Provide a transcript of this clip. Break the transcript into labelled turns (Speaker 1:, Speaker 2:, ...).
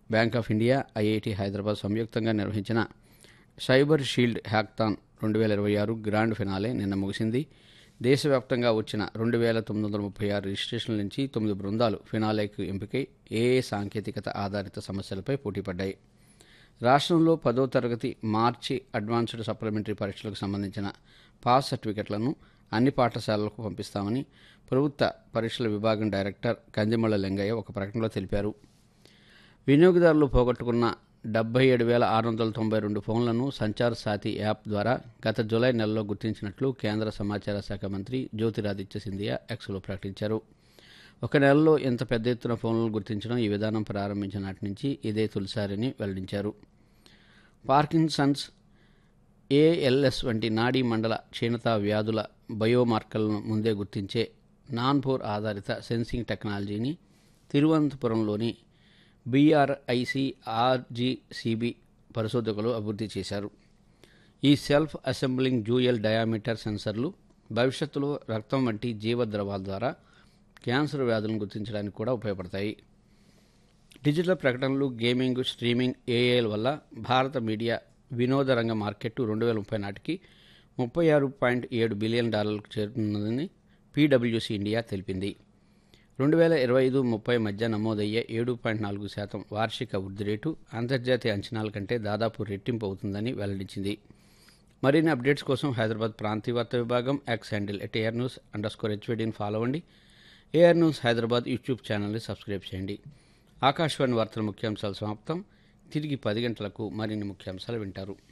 Speaker 1: bank of India I I T Hyderabad సంయుక్తంగా నిర్వహించిన cyber shield hackathon రెండు వేల ఇరవై ఆరు గ్రాండ్ ఫినాలే నిన్న ముగిసింది దేశవ్యాప్తంగా వచ్చిన రెండు వేల తొమ్మిది వందల ముప్పై ఆరు రిజిస్ట్రేషన్ల నుంచి తొమ్మిది బృందాలు ఫినాలేకు ఎంపికై ఏ ఏ సాంకేతికత ఆధారిత సమస్యలపై పోటీపడ్డాయి రాష్ట్రంలో పదో తరగతి మార్చి అడ్వాన్స్డ్ సప్లిమెంటరీ పరీక్షలకు సంబంధించిన పాస్ సర్టిఫికెట్లను అన్ని పాఠశాలలకు పంపిస్తామని ప్రభుత్వ పరీక్షల విభాగం డైరెక్టర్ కందిమళ్ళ లింగయ్య ఒక ప్రకటనలో తెలిపారు వినియోగదారులు పోగొట్టుకున్న డెబ్బై ఏడు వేల ఆరు వందల తొంభై రెండు ఫోన్లను సంచార్ సాతి యాప్ ద్వారా గత జూలై నెలలో గుర్తించినట్లు కేంద్ర సమాచార శాఖ మంత్రి జ్యోతిరాదిత్య సింధియా ఎక్స్లో ప్రకటించారు ఒక నెలలో ఇంత పెద్ద ఎత్తున ఫోన్లను గుర్తించడం ఈ విధానం ప్రారంభించిన నాటి నుంచి ఇదే తొలిసారని వెల్లడించారు పార్కిన్సన్స్ ఏఎల్ఎస్ వంటి నాడీ మండల క్షీణత వ్యాధుల బయోమార్కర్లను ముందే గుర్తించే నాన్పోర్ ఆధారిత సెన్సింగ్ టెక్నాలజీని తిరువనంతపురంలోని బీఆర్ఐసి ఆర్జీసీబీ పరిశోధకులు అభివృద్ధి చేశారు ఈ సెల్ఫ్ అసెంబ్లింగ్ డ్యూయల్ డయామీటర్ సెన్సర్లు భవిష్యత్తులో రక్తం వంటి జీవద్రవాల ద్వారా క్యాన్సర్ వ్యాధులను గుర్తించడానికి కూడా ఉపయోగపడతాయి డిజిటల్ ప్రకటనలు గేమింగ్ స్ట్రీమింగ్ ఏఐల వల్ల భారత మీడియా వినోద రంగ మార్కెట్ రెండు వేల ముప్పై నాటికి ముప్పై ఆరు పాయింట్ ఏడు బిలియన్ డాలర్లకు చేరుతున్నదని పీడబ్ల్యూసీ ఇండియా తెలిపింది రెండు వేల ఇరవై ఐదు ముప్పై మధ్య నమోదయ్యే ఏడు పాయింట్ నాలుగు శాతం వార్షిక వృద్ధి రేటు అంతర్జాతీయ అంచనాల కంటే దాదాపు రెట్టింపు అవుతుందని వెల్లడించింది మరిన్ని అప్డేట్స్ కోసం హైదరాబాద్ ప్రాంతీయ వార్తా విభాగం X handle at A R news underscore హెచ్వీడీని ఫాలో అవ్వండి ఏఆర్ న్యూస్ హైదరాబాద్ యూట్యూబ్ ఛానల్ని సబ్స్క్రైబ్ చేయండి ఆకాశవాణి వార్తల ముఖ్యాంశాలు సమాప్తం తిరిగి పది గంటలకు మరిన్ని ముఖ్యాంశాలు వింటారు